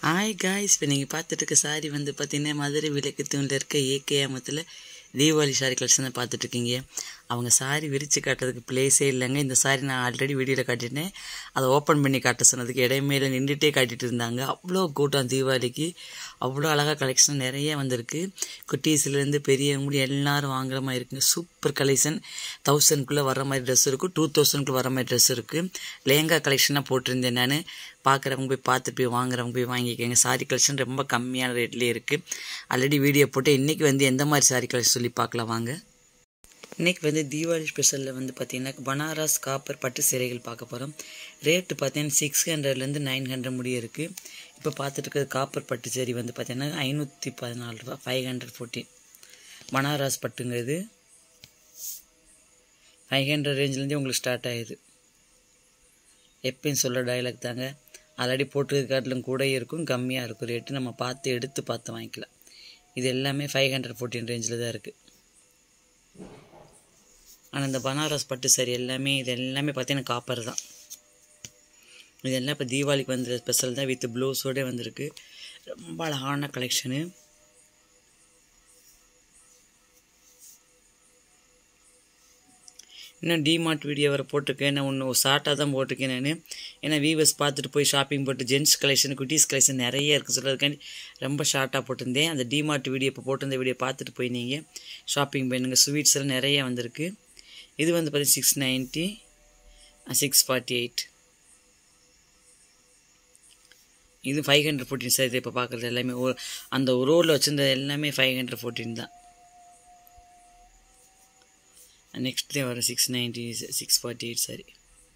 hi guys இப்போ நீங்கள் பார்த்துட்டு இருக்க சாரி வந்து பார்த்தீங்கன்னா மதுரை விளக்கு தூணில் இருக்க ஏகேஎமத்தில் தீபாவளி சாரி கலெக்ஷன் தான் பார்த்துட்ருக்கீங்க அவங்க சாரி விரித்து காட்டுறதுக்கு பிளேஸே இல்லைங்க இந்த சாரி நான் ஆல்ரெடி வீடியோவில் காட்டிட்டேன் அதை ஓப்பன் பண்ணி காட்ட சொன்னதுக்கு இடைமையில நின்றுட்டே காட்டிட்டு இருந்தாங்க அவ்வளோ கூட்டம் தீபாவளிக்கு அவ்வளோ அழகாக கலெக்ஷன் நிறைய வந்திருக்கு குட்டீஸ்லேருந்து பெரியவங்க எல்லாரும் வாங்குற மாதிரி இருக்குங்க சூப்பர் கலெக்ஷன் தௌசண்ட்குள்ளே வர மாதிரி ட்ரெஸ் இருக்கும் டூ தௌசண்ட்குள்ளே வர மாதிரி ட்ரெஸ் இருக்குது லேங்கா கலெக்ஷனாக போட்டிருந்தேன் நான் பார்க்குறவங்க போய் பார்த்துட்டு போய் வாங்குறவங்க போய் வாங்கிக்கோங்க சாரி கலெக்ஷன் ரொம்ப கம்மியான ரேட்லேயே இருக்குது ஆல்ரெடி வீடியோ போட்டு இன்றைக்கி வந்து எந்த மாதிரி சாரி கலெக்ஷன் சொல்லி பார்க்கலாம் வாங்க இன்றைக்கி வந்து தீபாவளி ஸ்பெஷலில் வந்து பார்த்திங்கன்னா பனாரஸ் காப்பர் பட்டு சேலைகள் பார்க்க போகிறோம் ரேட்டு பார்த்தீங்கன்னா சிக்ஸ் ஹண்ட்ரட்லேருந்து நைன் ஹண்ட்ரட் முடிய இருக்குது இப்போ பார்த்துட்டு இருக்கிறது காப்பர் பட்டு சேரி வந்து பார்த்திங்கன்னா ஐநூற்றி பதினாலு ரூபா ஃபைவ் ஹண்ட்ரட் ஃபோர்டீன் பனாரஸ் பட்டுங்கிறது ஃபைவ் ஹண்ட்ரட் ரேஞ்சிலேருந்தே உங்களுக்கு ஸ்டார்ட் ஆகுது எப்பயும் சொல்கிற டைலாக் தாங்க ஆல்ரெடி போட்டு காட்டிலும் கூட இருக்கும் கம்மியாக இருக்கும் ரேட்டு நம்ம பார்த்து எடுத்து பார்த்து வாங்கிக்கலாம் இது எல்லாமே ஃபைவ் ஹண்ட்ரட் ஃபோர்டீன் ரேஞ்சில் தான் இருக்குது ஆனால் இந்த பனாரஸ் பட்டு சரி எல்லாமே இது எல்லாமே பார்த்தீங்கன்னா காப்பர் தான் இது எல்லாம் இப்போ தீபாவளிக்கு வந்த ஸ்பெஷல் தான் வித் ப்ளவுஸோடே வந்திருக்கு ரொம்ப அழகான கலெக்ஷனு இன்னும் டிமார்ட் வீடியோ வர போட்டிருக்கேன் நான் ஒன்று ஷார்ட்டாக தான் போட்டிருக்கேன் நான் ஏன்னா வீவர்ஸ் பார்த்துட்டு போய் ஷாப்பிங் போட்டு ஜென்ஸ் கலெக்ஷன் குட்டீஸ் கலெக்ஷன் நிறைய இருக்குது சொல்கிறதுக்காண்டி ரொம்ப ஷார்ட்டாக போட்டிருந்தேன் அந்த டிமார்ட் வீடியோ இப்போ போட்டிருந்த வீடியோ பார்த்துட்டு போய் நீங்கள் ஷாப்பிங் பண்ணுங்க ஸ்வீட்ஸ் எல்லாம் நிறைய வந்திருக்கு இது வந்து பார்த்தீங்கன்னா six ninety six forty eight இது ஃபைவ் ஹண்ட்ரட் ஃபோர்டீன் சார் இது இப்போ பார்க்குறது எல்லாமே ஒரு அந்த ஒரு ரோலில் வச்சுருந்தது எல்லாமே ஃபைவ் ஹண்ட்ரட் ஃபோர்டீன் தான் நெக்ஸ்ட் டே வரும் six ninety six forty eight sari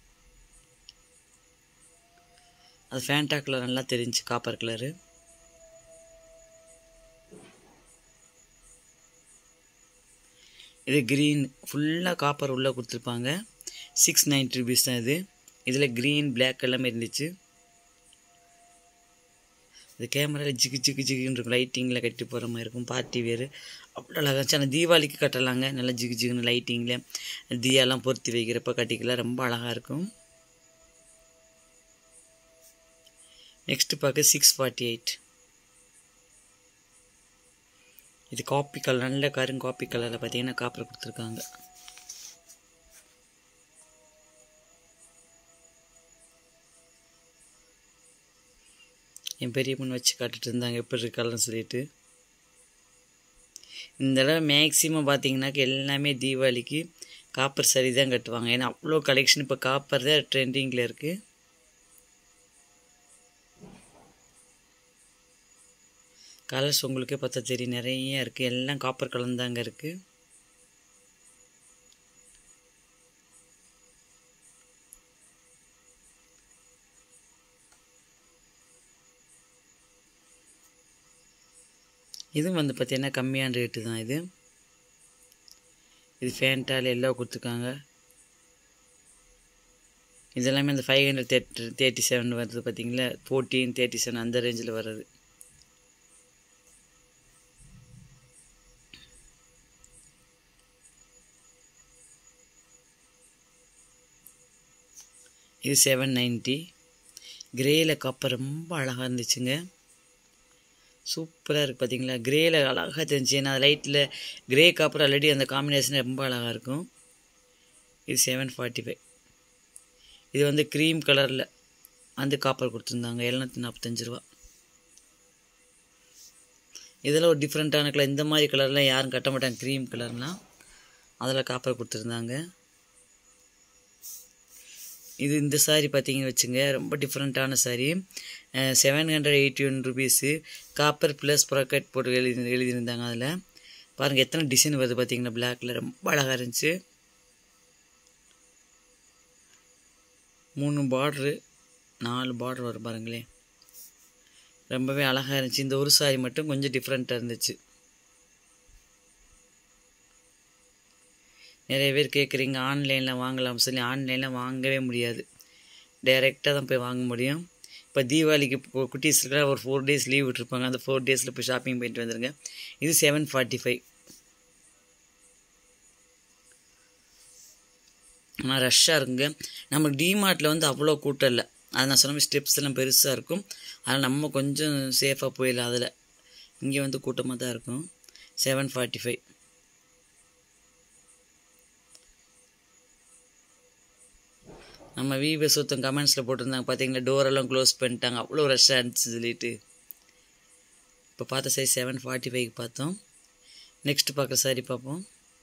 அது ஃபேண்டா கலர் நல்லா தெரிஞ்சு காப்பர் கலரு இது க்ரீன் ஃபுல்லாக காப்பர் உள்ளே கொடுத்துருப்பாங்க சிக்ஸ் நைன்ட்டி ருபீஸ் தான் இது இதில் க்ரீன் பிளாக் எல்லாமே இருந்துச்சு இது கேமராவில் ஜிகு ஜிகு ஜிகுன்னு இருக்கும் லைட்டிங்கில் கட்டி போகிற மாதிரி இருக்கும் பார்ட்டி வேறு அவ்வளோ அழகாக இருந்துச்சு ஆனால் தீபாவளிக்கு கட்டலாங்க நல்லா ஜிகு ஜிகுன்னு லைட்டிங்கில் தீயாலாம் பொருத்தி வைக்கிறப்ப கட்டிக்கலாம் ரொம்ப அழகாக இருக்கும் நெக்ஸ்ட்டு பார்க்க சிக்ஸ் ஃபார்ட்டி எயிட் இது காப்பி கலர் நல்ல கரும் காப்பி கலரில் பார்த்தீங்கன்னா காப்பர் கொடுத்துருக்காங்க என் பெரிய பொண்ணு வச்சு காட்டுட்டு இருந்தாங்க எப்படி இருக்காள்னு சொல்லிட்டு இந்த தடவை மேக்ஸிமம் பார்த்தீங்கன்னாக்க எல்லாமே தீபாவளிக்கு காப்பர் சரி தான் கட்டுவாங்க ஏன்னா அவ்வளோ கலெக்ஷன் இப்போ காப்பர் தான் ட்ரெண்டிங்கில் இருக்குது கலர்ஸ் உங்களுக்கே பார்த்தா தெரியும் நிறைய இருக்குது எல்லாம் காப்பர் கலந்தாங்க இருக்குது இதுவும் வந்து பார்த்தீங்கன்னா கம்மியான ரேட்டு தான் இது இது ஃபேண்டால் எல்லோ கொடுத்துருக்காங்க இதெல்லாமே இந்த five hundred thirty thirty seven வருது பார்த்தீங்களா ஃபோர்டீன் தேர்ட்டி செவன் அந்த ரேஞ்சில் வர்றது இது செவன் நைன்ட்டி கிரேயில் கப்பர் ரொம்ப அழகாக இருந்துச்சுங்க சூப்பராக இருக்குது பார்த்தீங்களா கிரேயில் அழகாக தெரிஞ்சு ஏன்னா லைட்டில் கிரே காப்பர் ஆல்ரெடி அந்த காம்பினேஷன் ரொம்ப அழகாக இருக்கும் இது செவன் ஃபார்ட்டி ஃபைவ் இது வந்து க்ரீம் கலரில் வந்து காப்பர் கொடுத்துருந்தாங்க எழுநூற்றி நாற்பத்தஞ்சு ரூபா இதில் ஒரு டிஃப்ரெண்ட்டான கலர் இந்த மாதிரி கலர்லாம் யாரும் கட்ட மாட்டாங்க க்ரீம் கலர்லாம் அதில் காப்பர் கொடுத்துருந்தாங்க இது இந்த சாரீ பார்த்தீங்கன்னு வச்சுங்க ரொம்ப different sari seven hundred eighty one rupees copper plus bracket போட்டு எழுதி எழுதியிருந்தாங்க அதில் பாருங்கள் எத்தனை டிசைன் வருது பார்த்தீங்கன்னா பிளாக்கில் ரொம்ப அழகாக இருந்துச்சு மூணு பார்ட்ரு நாலு பார்டர் வரும் பாருங்களேன் ரொம்பவே அழகாக இருந்துச்சு இந்த ஒரு சாரி மட்டும் கொஞ்சம் டிஃப்ரெண்ட்டாக இருந்துச்சு நிறைய பேர் கேட்குறீங்க ஆன்லைனில் வாங்கலாம் சொல்லி ஆன்லைனில் வாங்கவே முடியாது டைரெக்டாக தான் போய் வாங்க முடியும் இப்போ தீபாவளிக்கு இப்போ குட்டீஸ்க்கு ஒரு ஃபோர் டேஸ் லீவ் விட்டுருப்பாங்க அந்த ஃபோர் டேஸில் போய் ஷாப்பிங் பண்ணிட்டு வந்துடுங்க இது செவன் ஃபார்ட்டி ஃபைவ் ஆனால் ரஷ்ஷாக இருக்குங்க நம்ம டிமார்ட்டில் வந்து அவ்வளோ கூட்டம் இல்லை அது நான் சொன்ன ஸ்டெப்ஸ் எல்லாம் பெருசாக இருக்கும் அதனால் நம்ம கொஞ்சம் சேஃபாக போயிடலாம் அதில் இங்கே வந்து கூட்டமாக தான் இருக்கும் செவன் ஃபார்ட்டி ஃபைவ் நம்ம விபஸ் ஒருத்தன் கமெண்ட்ஸில் போட்டிருந்தாங்க பார்த்தீங்களா டோரெல்லாம் க்ளோஸ் பண்ணிட்டாங்க அவ்வளோ ரஷ்ஷாக இருந்துச்சு சொல்லிட்டு இப்போ பார்த்த சைஸ் செவன் ஃபார்ட்டி ஃபைவ் பார்த்தோம் நெக்ஸ்ட் பார்க்குற சாரி பார்ப்போம்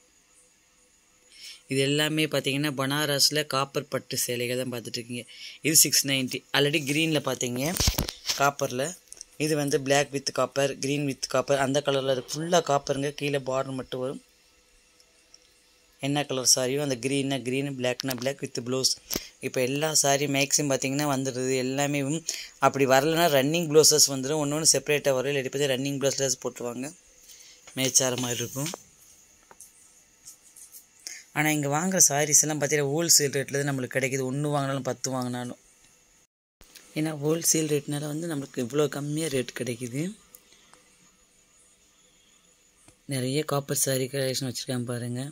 இது எல்லாமே பார்த்தீங்கன்னா பனாரஸில் காப்பர் பட்டு சேலைகள் தான் பார்த்துட்ருக்கீங்க இது சிக்ஸ் நைன்ட்டி ஆல்ரெடி க்ரீனில் பார்த்தீங்க காப்பரில் இது வந்து black with copper green with copper அந்த கலரில் அது ஃபுல்லாக காப்பருங்க கீழே பார்டர் மட்டும் வரும் என்ன கலர் சாரியோ அந்த க்ரீனா க்ரீனு பிளாக்னா பிளாக் வித் ப்ளவுஸ் இப்போ எல்லா சாரி மேக்ஸிமம் பார்த்தீங்கன்னா வந்துடுது எல்லாமே அப்படி வரலன்னா ரன்னிங் ப்ளவுசஸ் வந்துடும் ஒன்று ஒன்று செப்பரேட்டாக வரும் இல்லாட்டி பார்த்து ரன்னிங் ப்ளவுஸஸ் போட்டுருவாங்க மேய்ச்சார மாதிரி இருக்கும் ஆனால் இங்கே வாங்குகிற சாரீஸ் எல்லாம் பார்த்தீங்கன்னா ஹோல்சேல் ரேட்டில் தான் நம்மளுக்கு கிடைக்கிது ஒன்று வாங்கினாலும் பத்து வாங்கினாலும் ஏன்னா ஹோல்சேல் ரேட்னால வந்து நம்மளுக்கு இவ்வளோ கம்மியாக ரேட் கிடைக்கிது நிறைய காப்பர் சாரீ கலெக்ஷன் வச்சுருக்காங்க பாருங்கள்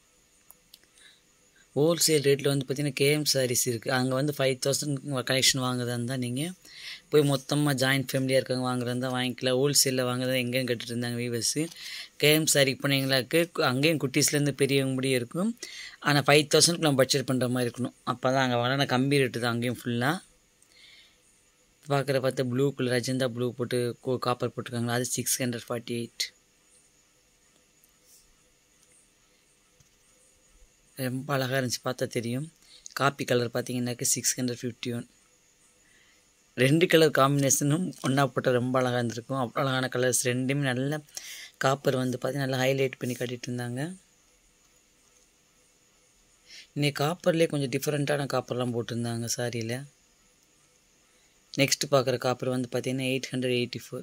ஹோல்சேல் ரேட்டில் வந்து பார்த்திங்கன்னா கேஎம் சாரீஸ் இருக்குது அங்கே வந்து ஃபைவ் தௌசண்ட் கலெக்ஷன் வாங்குறதா இருந்தால் நீங்கள் போய் மொத்தமாக ஜாயின்ட் ஃபேமிலியாக இருக்காங்க வாங்குறதா இருந்தால் வாங்கிக்கலாம் ஹோல்சேலில் வாங்குறதா எங்கேயும் கட்டிட்டு இருந்தாங்க வீவர்ஸு கேஎம் சாரிக்கு போனீங்களாக்கு அங்கேயும் குட்டீஸ்லேருந்து பெரியவங்க முடியும் இருக்கும் ஆனால் ஃபைவ் தௌசண்ட்க்கு நம்ம பட்ஜெட் பண்ணுற மாதிரி இருக்கணும் அப்போ தான் அங்கே வாங்கினா கம்பி ரேட்டு தான் அங்கேயும் ஃபுல்லாக பார்க்குற பார்த்து ப்ளூ கலர் அஜந்தா ப்ளூ போட்டு காப்பர் போட்டிருக்காங்களா அது சிக்ஸ் ஹண்ட்ரட் ஃபார்ட்டி எயிட் ரொம்ப அழகாக இருந்துச்சு பார்த்தா தெரியும் காப்பி கலர் பார்த்தீங்கன்னாக்க சிக்ஸ் ஹண்ட்ரட் ஃபிஃப்டி ஒன் ரெண்டு கலர் காம்பினேஷனும் ஒன்றா போட்டால் ரொம்ப அழகாக இருந்திருக்கும் அவ்வளோ அழகான கலர்ஸ் ரெண்டுமே நல்ல காப்பர் வந்து பார்த்திங்கன்னா நல்லா ஹைலைட் பண்ணி காட்டிகிட்டு இருந்தாங்க இன்னைக்கு காப்பர்லேயே கொஞ்சம் டிஃப்ரெண்ட்டான காப்பர்லாம் போட்டிருந்தாங்க சாரியில் நெக்ஸ்ட் பார்க்குற காப்பர் வந்து பார்த்திங்கன்னா எயிட் ஹண்ட்ரட் எயிட்டி ஃபோர்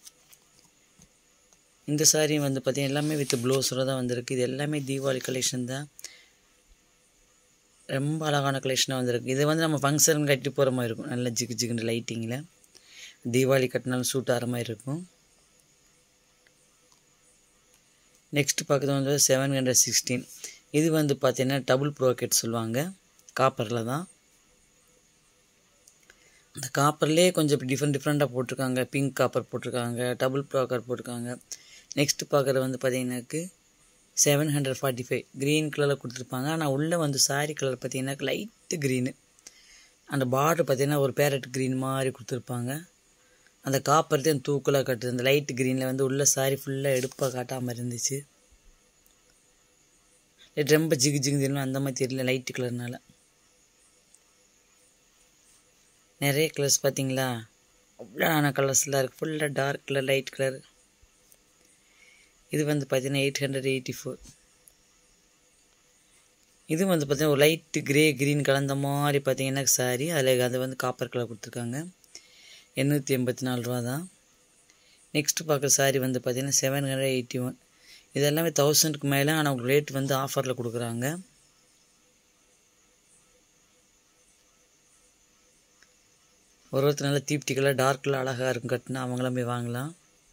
இந்த சாரீ வந்து பார்த்திங்கன்னா எல்லாமே வித் ப்ளவுஸோட தான் வந்திருக்கு இது எல்லாமே தீபாவளி கலெக்ஷன் தான் ரொம்ப அழகான கலெக்ஷனாக வந்திருக்கு இது வந்து நம்ம ஃபங்க்ஷன் கட்டி போகிற மாதிரி இருக்கும் நல்ல ஜிகு ஜிகுன்ற லைட்டிங்கில் தீபாவளி கட்டினாலும் சூட் ஆகிற மாதிரி இருக்கும் நெக்ஸ்ட் பார்க்குறது வந்து செவன் ஹண்ட்ரட் சிக்ஸ்டீன் இது வந்து பார்த்தீங்கன்னா டபுள் ப்ரோக்கெட் சொல்லுவாங்க காப்பரில் தான் அந்த காப்பர்லேயே கொஞ்சம் டிஃப்ரெண்ட் டிஃப்ரெண்ட்டாக போட்டிருக்காங்க பிங்க் காப்பர் போட்டிருக்காங்க டபுள் ப்ரோக்கர் போட்டிருக்காங்க நெக்ஸ்ட் பார்க்குறது வந்து பார்த்தீங்கன்னாக்கு seven hundred forty five green கலரில் கொடுத்துருப்பாங்க ஆனால் உள்ளே வந்து சாரி கலர் பார்த்தீங்கன்னா லைட்டு க்ரீனு அந்த பார்டர் பார்த்தீங்கன்னா ஒரு பேரட் க்ரீன் மாதிரி கொடுத்துருப்பாங்க அந்த காப்பர் தான் தூக்கலாக கட்டுது அந்த லைட் க்ரீனில் வந்து உள்ள சாரி ஃபுல்லாக எடுப்பாக காட்டாமல் இருந்துச்சு ரொம்ப ஜிகு ஜிகு தெரியல அந்த மாதிரி தெரியல லைட்டு கலர்னால நிறைய கலர்ஸ் பார்த்தீங்களா அவ்வளோ ஆன கலர்ஸ்லாம் இருக்குது ஃபுல்லாக டார்க் கலர் லைட் கலர் இது வந்து பார்த்தீங்கன்னா எயிட் ஹண்ட்ரட் எயிட்டி ஃபோர் இது வந்து பார்த்தீங்கன்னா ஒரு லைட்டு கிரே க்ரீன் கலந்த மாதிரி பார்த்தீங்கன்னா சாரி அதில் அது வந்து காப்பர் கலர் கொடுத்துருக்காங்க எண்ணூற்றி எண்பத்தி நாலு ரூபா தான் நெக்ஸ்ட்டு பார்க்குற சாரி வந்து பார்த்தீங்கன்னா செவன் ஹண்ட்ரட் எயிட்டி ஒன் இது எல்லாமே தௌசண்ட்க்கு மேலே ஆனால் உங்களுக்கு ரேட் வந்து ஆஃபரில் கொடுக்குறாங்க ஒரு ஒருத்தர் நல்லா தீப்தி கலர் டார்க் கலர் அழகாக இருக்கும் கட்டினா அவங்களாம் போய் வாங்கலாம்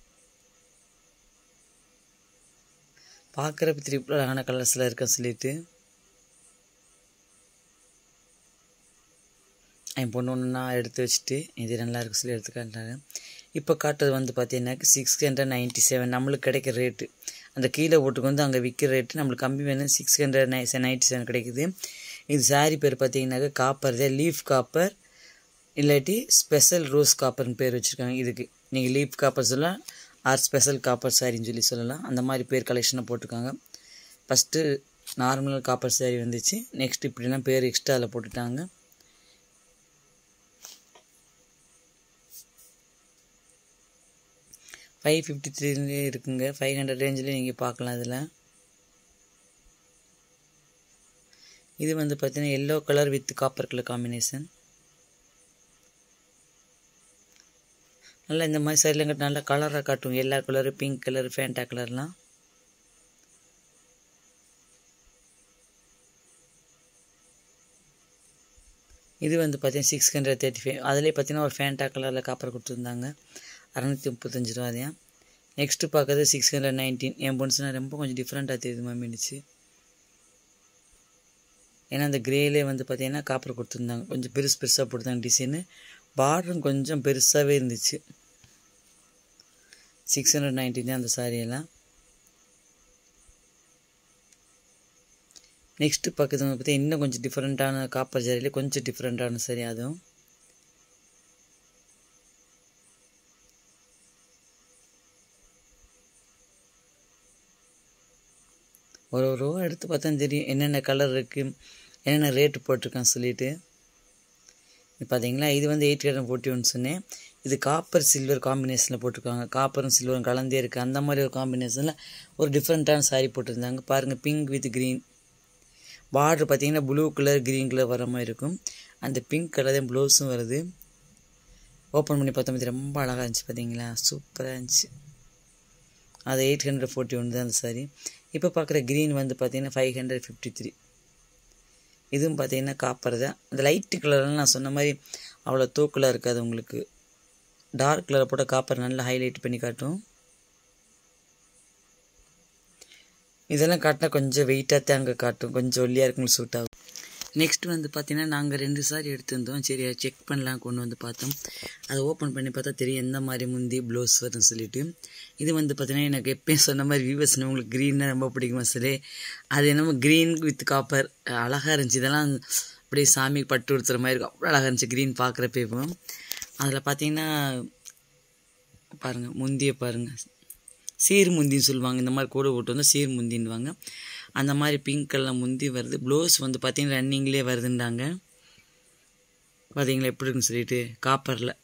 பார்க்குறப்ப திருப்பி அழகான கலர்ஸில் இருக்க சொல்லிட்டு என் பொண்ணு ஒன்றுனா எடுத்து வச்சுட்டு இது நல்லா இருக்கு சொல்லி எடுத்து காட்டினாங்க இப்போ காட்டுறது வந்து பார்த்தீங்கன்னாக்க சிக்ஸ் ஹண்ட்ரட் நைன்ட்டி செவன் நம்மளுக்கு கிடைக்கிற ரேட்டு அந்த கீழே ஓட்டுக்கு வந்து அங்கே விற்கிற ரேட்டு நம்மளுக்கு கம்மி வேணும் சிக்ஸ் ஹண்ட்ரட் நை நைன்ட்டி செவன் கிடைக்குது இது சாரி பேர் பார்த்தீங்கன்னாக்க காப்பர் தான் லீஃப் காப்பர் இல்லாட்டி ஸ்பெஷல் ரோஸ் காப்பர்னு பேர் வச்சுருக்காங்க இதுக்கு நீங்கள் லீஃப் காப்பர் சொல்லலாம் ஆர் ஸ்பெஷல் காப்பர் சாரின்னு சொல்லி சொல்லலாம் அந்த மாதிரி பேர் கலெக்ஷனை போட்டிருக்காங்க ஃபஸ்ட்டு நார்மல் காப்பர் சாரி வந்துச்சு நெக்ஸ்ட் இப்படிலாம் பேர் எக்ஸ்ட்ரா அதில் போட்டுட்டாங்க ஃபைவ் ஃபிஃப்டி த்ரீலே இருக்குங்க ஃபைவ் ஹண்ட்ரட் ரேஞ்சில் நீங்கள் பார்க்கலாம் இதில் இது வந்து பார்த்தீங்கன்னா yellow colour with copper colour combination நல்லா இந்த மாதிரி சைடில் கட்டு நல்லா கலராக காட்டும் எல்லா கலரு பிங்க் கலர் ஃபேண்டா கலர்லாம் இது வந்து பார்த்தீங்கன்னா சிக்ஸ் ஹண்ட்ரட் தேர்ட்டி ஃபைவ் அதுலேயே பார்த்தீங்கன்னா ஒரு ஃபேண்டா கலரில் காப்பர் கொடுத்துருந்தாங்க அறநூற்றி முப்பத்தஞ்சு ரூபாதையா நெக்ஸ்ட்டு பார்க்கறது சிக்ஸ் ஹண்ட்ரட் நைன்டீன் என் பொண்ணுச்சுனா ரொம்ப கொஞ்சம் டிஃப்ரெண்ட்டாக தெரியுது மம்மிடுச்சு ஏன்னா அந்த கிரேலே வந்து பார்த்தீங்கன்னா காப்பர் கொடுத்துருந்தாங்க கொஞ்சம் பெருசு பெருசாக போட்டுருந்தாங்க டிசைனு பார்டரும் கொஞ்சம் பெருசாகவே இருந்துச்சு சிக்ஸ் ஹண்ட்ரட் நைன்ட்டி தான் அந்த சாரியெல்லாம் நெக்ஸ்ட்டு பக்கத்து வந்து பார்த்தா இன்னும் கொஞ்சம் டிஃப்ரெண்ட்டான காப்பர் ஜரியிலே கொஞ்சம் டிஃப்ரெண்ட்டான சரி அதுவும் ஒரு ஒரு ரூபா எடுத்து பார்த்தா தெரியும் என்னென்ன கலர் இருக்குது என்னென்ன ரேட்டு போட்டிருக்கான்னு சொல்லிட்டு இது பார்த்தீங்களா இது வந்து எயிட் ஹண்ட்ரட் ஃபோர்ட்டி ஒன் சொன்னேன் இது காப்பர் சில்வர் காம்பினேஷனில் போட்டிருக்காங்க காப்பரும் சில்வரும் கலந்தே இருக்குது அந்த மாதிரி ஒரு காம்பினேஷனில் ஒரு டிஃப்ரெண்ட்டான சாரீ போட்டிருந்தாங்க பாருங்கள் பிங்க் வித் க்ரீன் பார்டர் பார்த்தீங்கன்னா ப்ளூ கலர் க்ரீன் கலர் வர மாதிரி இருக்கும் அந்த பிங்க் கலர் தான் ப்ளவுஸும் வருது ஓப்பன் பண்ணி பார்த்தோம் ரொம்ப அழகாக இருந்துச்சு பார்த்தீங்களா சூப்பராக இருந்துச்சு அது எயிட் ஹண்ட்ரட் ஃபோர்ட்டி ஒன் தான் அந்த சாரி இப்போ பார்க்குற க்ரீன் வந்து பார்த்தீங்கன்னா ஃபைவ் ஹண்ட்ரட் ஃபிஃப்டி த்ரீ இதுவும் பார்த்தீங்கன்னா காப்பர் தான் அந்த லைட்டு கலர்லாம் நான் சொன்ன மாதிரி அவ்வளோ தூக்கலாக இருக்காது உங்களுக்கு டார்க் கலரை போட்ட காப்பர் நல்லா ஹைலைட் பண்ணி காட்டும் இதெல்லாம் காட்டினா கொஞ்சம் வெயிட்டாக தான் அங்கே காட்டும் கொஞ்சம் ஒல்லியாக இருக்கும் சூட் ஆகும் நெக்ஸ்ட் வந்து பார்த்தீங்கன்னா நாங்கள் ரெண்டு சாரி எடுத்திருந்தோம் சரி அதை செக் பண்ணலாம் கொண்டு வந்து பார்த்தோம் அதை ஓப்பன் பண்ணி பார்த்தா தெரியும் எந்த மாதிரி முந்தி ப்ளவுஸ் வரும்னு சொல்லிட்டு இது வந்து பார்த்தீங்கன்னா எனக்கு எப்பயும் சொன்ன மாதிரி வியூவர்ஸ் உங்களுக்கு க்ரீன்னா ரொம்ப பிடிக்குமா சரி அது என்னமோ க்ரீன் வித் காப்பர் அழகாக இருந்துச்சு இதெல்லாம் அப்படியே சாமி பட்டு உடுத்துற மாதிரி இருக்கும் அவ்வளோ அழகாக இருந்துச்சு க்ரீன் பார்க்குறப்ப அதில் பார்த்தீங்கன்னா பாருங்கள் முந்தியை பாருங்கள் சீர் முந்தின்னு சொல்லுவாங்க இந்த மாதிரி கூட போட்டு வந்து சீர் முந்தின்வாங்க அந்த மாதிரி பிங்க் கலர் முந்தி வருது ப்ளவுஸ் வந்து பார்த்தீங்கன்னா ரன்னிங்லேயே வருதுன்றாங்க பார்த்தீங்களா எப்படி இருக்குன்னு சொல்லிட்டு காப்பரில்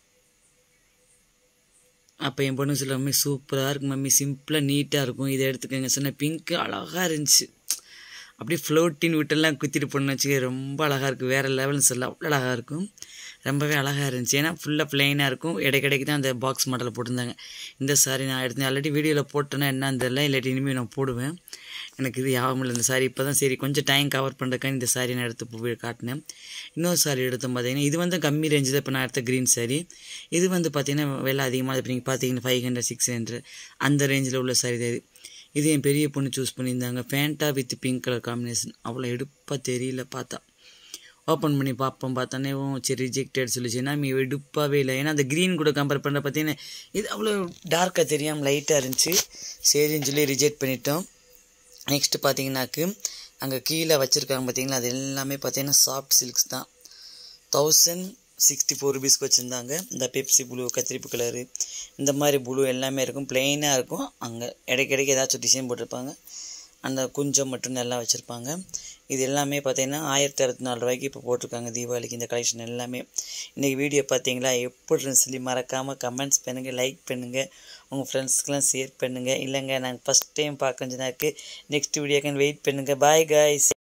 அப்போ என் பொண்ணு சொல்ல மம்மி சூப்பராக இருக்கும் மம்மி சிம்பிளாக நீட்டாக இருக்கும் இதை எடுத்துக்கோங்க சொன்ன பிங்க்கு அழகாக இருந்துச்சு அப்படியே ஃப்ளோட்டின் விட்டெல்லாம் குத்திட்டு போடணும்னு வச்சுக்க ரொம்ப அழகாக இருக்குது வேறு லெவல்னு சொல்ல அவ்வளோ அழகாக இருக்கும் ரொம்பவே அழகாக இருந்துச்சு ஏன்னா ஃபுல்லாக ப்ளைனாக இருக்கும் இடைக்கிடைக்கு தான் அந்த பாக்ஸ் மாடலில் போட்டிருந்தாங்க இந்த சாரி நான் எடுத்தேன் ஆல்ரெடி வீடியோவில் போட்டேன்னா என்னன்னு தெரியல இல்லாட்டி இனிமேல் நான் போடுவேன் எனக்கு இது யாபம் இல்லை இந்த சாரி இப்போ தான் சரி கொஞ்சம் டைம் கவர் பண்ணுறதுக்காக இந்த சாரி நான் எடுத்து போய் காட்டினேன் இன்னொரு சாரி எடுத்தோம் பார்த்தீங்கன்னா இது வந்து கம்மி ரேஞ்சு தான் இப்போ நான் எடுத்த க்ரீன் சாரி இது வந்து பார்த்தீங்கன்னா விலை அதிகமாக இப்போ நீங்கள் பார்த்தீங்கன்னா ஃபைவ் ஹண்ட்ரட் சிக்ஸ் ஹண்ட்ரட் அந்த ரேஞ்சில் உள்ள சாரி தான் இது இது என் பெரிய பொண்ணு சூஸ் பண்ணியிருந்தாங்க fanta with pink colour combination அவ்வளோ எடுப்பாக தெரியல பார்த்தா ஓப்பன் பண்ணி பார்ப்போம் பார்த்தோன்னே சரி ரிஜெக்டட் சொல்லிச்சுன்னா மீ எடுப்பாகவே இல்லை ஏன்னா அந்த க்ரீன் கூட கம்பேர் பண்ணுற பார்த்தீங்கன்னா இது அவ்வளோ டார்க்காக தெரியாமல் லைட்டாக இருந்துச்சு சரின்னு சொல்லி ரிஜெக்ட் பண்ணிட்டோம் நெக்ஸ்ட்டு பார்த்தீங்கன்னாக்கு அங்கே கீழே வச்சுருக்காங்க பார்த்தீங்களா அது எல்லாமே பார்த்தீங்கன்னா சாஃப்ட் சில்க்ஸ் தான் தௌசண்ட் சிக்ஸ்டி ஃபோர் ருபீஸ்க்கு வச்சுருந்தாங்க இந்த பெப்சி ப்ளூ கத்திரிப்பு கலரு இந்த மாதிரி ப்ளூ எல்லாமே இருக்கும் ப்ளெயினாக இருக்கும் அங்கே இடைக்கிடைக்கு ஏதாச்சும் டிசைன் போட்டிருப்பாங்க அந்த குஞ்சம் மட்டும் நல்லா வச்சுருப்பாங்க இது எல்லாமே பார்த்தீங்கன்னா ஆயிரத்தி அறுபத்தி நாலு ரூபாய்க்கு இப்போ போட்டிருக்காங்க தீபாவளிக்கு இந்த கலெக்ஷன் எல்லாமே இன்றைக்கி வீடியோ பார்த்தீங்களா எப்படி சொல்லி மறக்காமல் கமெண்ட்ஸ் பண்ணுங்கள் லைக் பண்ணுங்கள் உங்கள் ஃப்ரெண்ட்ஸ்க்கெலாம் ஷேர் பண்ணுங்கள் இல்லைங்க நாங்கள் ஃபஸ்ட் டைம் பார்க்கறதுனாக்கு நெக்ஸ்ட் வீடியோக்கு வெயிட் பண்ணுங்கள் பாய் காய்ஸ்